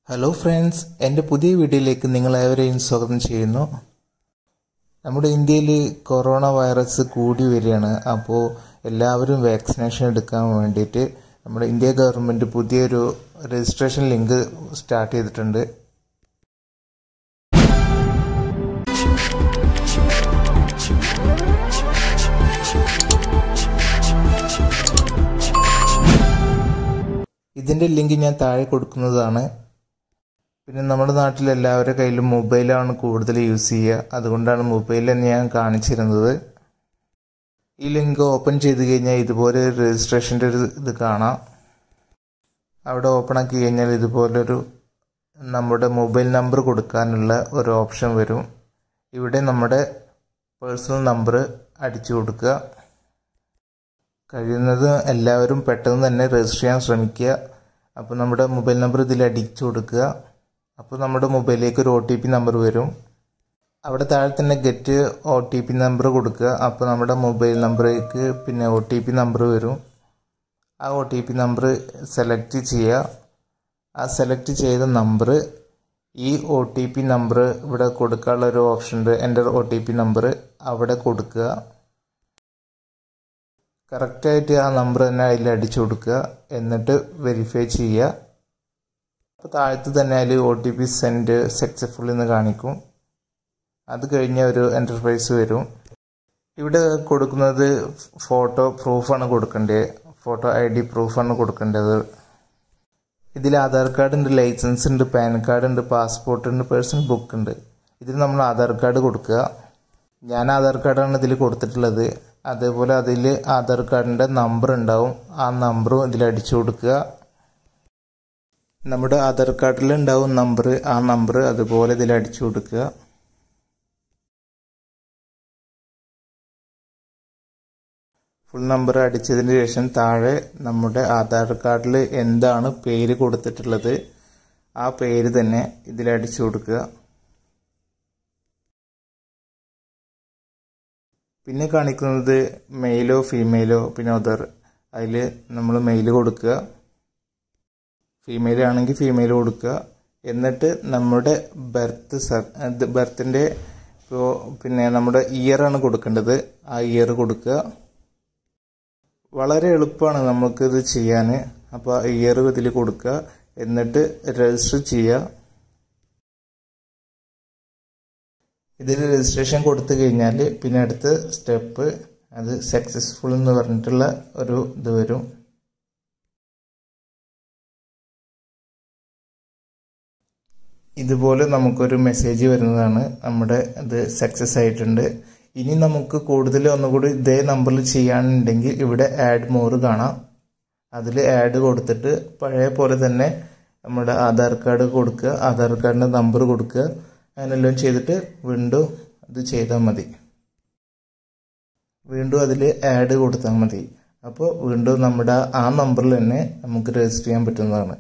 hello friends എൻ്റെ പുതിയ വീഡിയോയിലേക്ക് നിങ്ങളേവരെയും സ്വാഗതം ചെയ്യുന്നു നമ്മുടെ ഇന്ത്യയിൽ കൊറോണ വൈറസ് കൂടി വരികയാണ് അപ്പോൾ എല്ലാവരും വാക്സിനേഷൻ എടുക്കാൻ വേണ്ടിയിട്ട് നമ്മുടെ ഇന്ത്യ ഗവൺമെൻറ് പുതിയൊരു രജിസ്ട്രേഷൻ ലിങ്ക് സ്റ്റാർട്ട് ചെയ്തിട്ടുണ്ട് ഇതിൻ്റെ ലിങ്ക് ഞാൻ താഴെ കൊടുക്കുന്നതാണ് പിന്നെ നമ്മുടെ നാട്ടിൽ എല്ലാവരുടെ കയ്യിലും മൊബൈലാണ് കൂടുതൽ യൂസ് ചെയ്യുക അതുകൊണ്ടാണ് മൊബൈൽ എന്ന് ഞാൻ കാണിച്ചിരുന്നത് ഈ ലിങ്ക് ഓപ്പൺ ചെയ്ത് കഴിഞ്ഞാൽ ഇതുപോലെ രജിസ്ട്രേഷൻ്റെ ഒരു ഇത് കാണാം അവിടെ ഓപ്പൺ ആക്കി കഴിഞ്ഞാൽ ഇതുപോലൊരു നമ്മുടെ മൊബൈൽ നമ്പർ കൊടുക്കാനുള്ള ഒരു ഓപ്ഷൻ വരും ഇവിടെ നമ്മുടെ പേഴ്സണൽ നമ്പർ അടിച്ചു കൊടുക്കുക കഴിയുന്നത് എല്ലാവരും പെട്ടെന്ന് തന്നെ രജിസ്റ്റർ ചെയ്യാൻ ശ്രമിക്കുക അപ്പോൾ നമ്മുടെ മൊബൈൽ നമ്പർ ഇതിൽ അടിച്ചു കൊടുക്കുക അപ്പോൾ നമ്മുടെ മൊബൈലിലേക്ക് ഒരു ഒ ടി പി നമ്പർ വരും അവിടെ താഴെ തന്നെ get O T P number കൊടുക്കുക അപ്പോൾ നമ്മുടെ മൊബൈൽ നമ്പറിലേക്ക് പിന്നെ ഒ ടി പി നമ്പർ വരും ആ O T P number select ചെയ്യുക ആ സെലക്ട് ചെയ്ത നമ്പർ ഈ ഒ ടി പി നമ്പർ ഇവിടെ കൊടുക്കാനുള്ള ഒരു ഓപ്ഷൻ ഉണ്ട് എൻ്റെ ഒ ടി പി നമ്പർ അവിടെ കൊടുക്കുക കറക്റ്റായിട്ട് ആ നമ്പർ തന്നെ അതിൽ അടിച്ചു കൊടുക്കുക എന്നിട്ട് വെരിഫൈ ചെയ്യുക അപ്പോൾ താഴത്ത് തന്നെ അതിൽ O T P send successful എന്ന് കാണിക്കും അത് കഴിഞ്ഞ ഒരു എൻ്റർപ്രൈസ് വരും ഇവിടെ കൊടുക്കുന്നത് ഫോട്ടോ പ്രൂഫാണ് കൊടുക്കേണ്ടത് ഫോട്ടോ ഐ ഡി പ്രൂഫാണ് കൊടുക്കേണ്ടത് ഇതിൽ ആധാർ കാർഡ് ഉണ്ട് ലൈസൻസ് ഉണ്ട് പാൻ കാർഡ് ഉണ്ട് പാസ്പോർട്ട് ഉണ്ട് പേഴ്സണൽ ബുക്ക് ഉണ്ട് ഇതിൽ നമ്മൾ ആധാർ കാർഡ് കൊടുക്കുക ഞാൻ ആധാർ കാർഡാണ് ഇതിൽ കൊടുത്തിട്ടുള്ളത് അതേപോലെ അതിൽ ആധാർ കാർഡിൻ്റെ നമ്പർ ഉണ്ടാവും ആ നമ്പറും ഇതിൽ അടിച്ചു കൊടുക്കുക നമ്മുടെ ആധാർ കാർഡിൽ ഉണ്ടാവും നമ്പർ ആ നമ്പർ അതുപോലെ ഇതിൽ അടിച്ചു കൊടുക്കുക ഫുൾ നമ്പർ അടിച്ചതിന് ശേഷം താഴെ നമ്മുടെ ആധാർ കാർഡിൽ എന്താണ് പേര് കൊടുത്തിട്ടുള്ളത് ആ പേര് തന്നെ ഇതിൽ അടിച്ചു കൊടുക്കുക പിന്നെ കാണിക്കുന്നത് മെയിലോ ഫീമെയിലോ പിന്നെ അതർ അതിൽ നമ്മൾ മെയിൽ കൊടുക്കുക ഫീമെയിൽ ആണെങ്കിൽ ഫീമെയിൽ കൊടുക്കുക എന്നിട്ട് നമ്മുടെ ബർത്ത് ബർത്തിൻ്റെ ഇപ്പോൾ പിന്നെ നമ്മുടെ ഇയർ ആണ് കൊടുക്കേണ്ടത് ആ ഇയർ കൊടുക്കുക വളരെ എളുപ്പമാണ് നമുക്കിത് ചെയ്യാൻ അപ്പോൾ ഇയർ ഇതിൽ കൊടുക്കുക എന്നിട്ട് രജിസ്റ്റർ ചെയ്യുക ഇതിൽ രജിസ്ട്രേഷൻ കൊടുത്തു കഴിഞ്ഞാൽ പിന്നെ അടുത്ത സ്റ്റെപ്പ് അത് സക്സസ്ഫുൾ എന്ന് പറഞ്ഞിട്ടുള്ള ഒരു ഇത് വരും ഇതുപോലെ നമുക്കൊരു മെസ്സേജ് വരുന്നതാണ് നമ്മുടെ ഇത് സക്സസ് ആയിട്ടുണ്ട് ഇനി നമുക്ക് കൂടുതൽ ഒന്നുകൂടി ഇതേ നമ്പറിൽ ചെയ്യാനുണ്ടെങ്കിൽ ഇവിടെ ആഡ് മോർ കാണാം അതിൽ ആഡ് കൊടുത്തിട്ട് പഴയ പോലെ തന്നെ നമ്മുടെ ആധാർ കാർഡ് കൊടുക്കുക ആധാർ കാർഡിൻ്റെ നമ്പർ കൊടുക്കുക അങ്ങനെല്ലാം ചെയ്തിട്ട് വീണ്ടും ഇത് ചെയ്താൽ മതി വീണ്ടും അതിൽ ആഡ് കൊടുത്താൽ മതി അപ്പോൾ വീണ്ടും നമ്മുടെ ആ നമ്പറിൽ തന്നെ നമുക്ക് രജിസ്റ്റർ ചെയ്യാൻ പറ്റുന്നതാണ്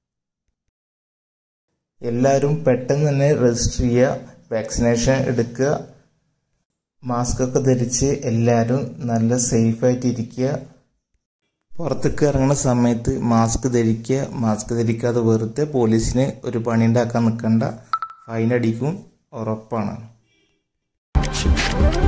എല്ലാവരും പെട്ടെന്ന് തന്നെ രജിസ്റ്റർ ചെയ്യുക വാക്സിനേഷൻ എടുക്കുക മാസ്ക് ഒക്കെ ധരിച്ച് എല്ലാവരും നല്ല സേഫായിട്ട് ഇരിക്കുക പുറത്തേക്ക് ഇറങ്ങുന്ന സമയത്ത് മാസ്ക് ധരിക്കുക മാസ്ക് ധരിക്കാതെ വെറുതെ പോലീസിന് ഒരു പണി ഉണ്ടാക്കാൻ നിൽക്കണ്ട ഫൈൻ അടിക്കും ഉറപ്പാണ്